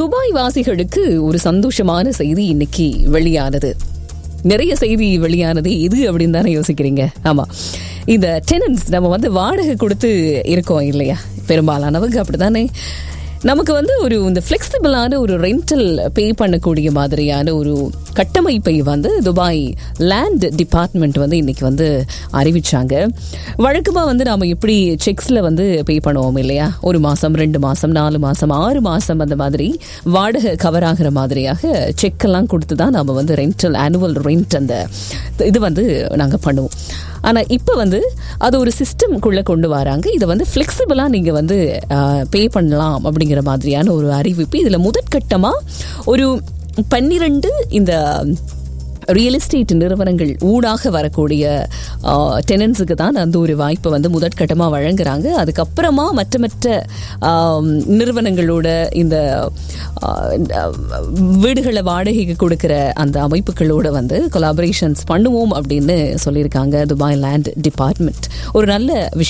Dubai வாசிகளுக்கு ஒரு சந்தோஷமான செய்தி இன்னைக்கு வெளியானது நிறைய செய்தி வெளியானது இது அப்படின்னு தானே யோசிக்கிறீங்க ஆமா இந்த டெனன்ஸ் நம்ம வந்து வாடகை கொடுத்து இருக்கோம் இல்லையா பெரும்பாலானவங்க அப்படித்தானே நமக்கு வந்து ஒரு இந்த ஃப்ளெக்சிபிளான ஒரு ரெண்டல் பே பண்ணக்கூடிய மாதிரியான ஒரு கட்டமைப்பை வந்து துபாய் லேண்ட் டிபார்ட்மெண்ட் வந்து இன்னைக்கு வந்து அறிவிச்சாங்க வழக்கமாக வந்து நாம் எப்படி செக்ஸில் வந்து பே பண்ணுவோம் இல்லையா ஒரு மாதம் ரெண்டு மாதம் நாலு மாதம் ஆறு மாதம் அந்த மாதிரி வாடகை கவர் ஆகிற மாதிரியாக செக்கெல்லாம் கொடுத்து தான் நம்ம வந்து ரெண்டல் ஆனுவல் ரெண்ட் அந்த இது வந்து நாங்கள் பண்ணுவோம் ஆனால் இப்போ வந்து அது ஒரு சிஸ்டம்குள்ளே கொண்டு வராங்க இதை வந்து ஃப்ளெக்சிபிளாக நீங்கள் வந்து பே பண்ணலாம் அப்படிங்கிற மாதிரியான ஒரு அறிவிப்பு இதில் முதற்கட்டமாக ஒரு பன்னிரண்டு இந்த ரியல் எஸ்டேட் நிறுவனங்கள் ஊடாக வரக்கூடிய டெனன்ஸுக்கு தான் அந்த ஒரு வாய்ப்பை வந்து முதற்கட்டமாக வழங்குறாங்க அதுக்கப்புறமா மற்ற மற்ற ஆம், நிறுவனங்களோட இந்த ஆ, வீடுகளை வாடகைக்கு கொடுக்குற அந்த அமைப்புகளோட வந்து கொலாபரேஷன்ஸ் பண்ணுவோம் அப்படின்னு சொல்லியிருக்காங்க துபாய் லேண்ட் டிபார்ட்மெண்ட் ஒரு நல்ல விஷயம்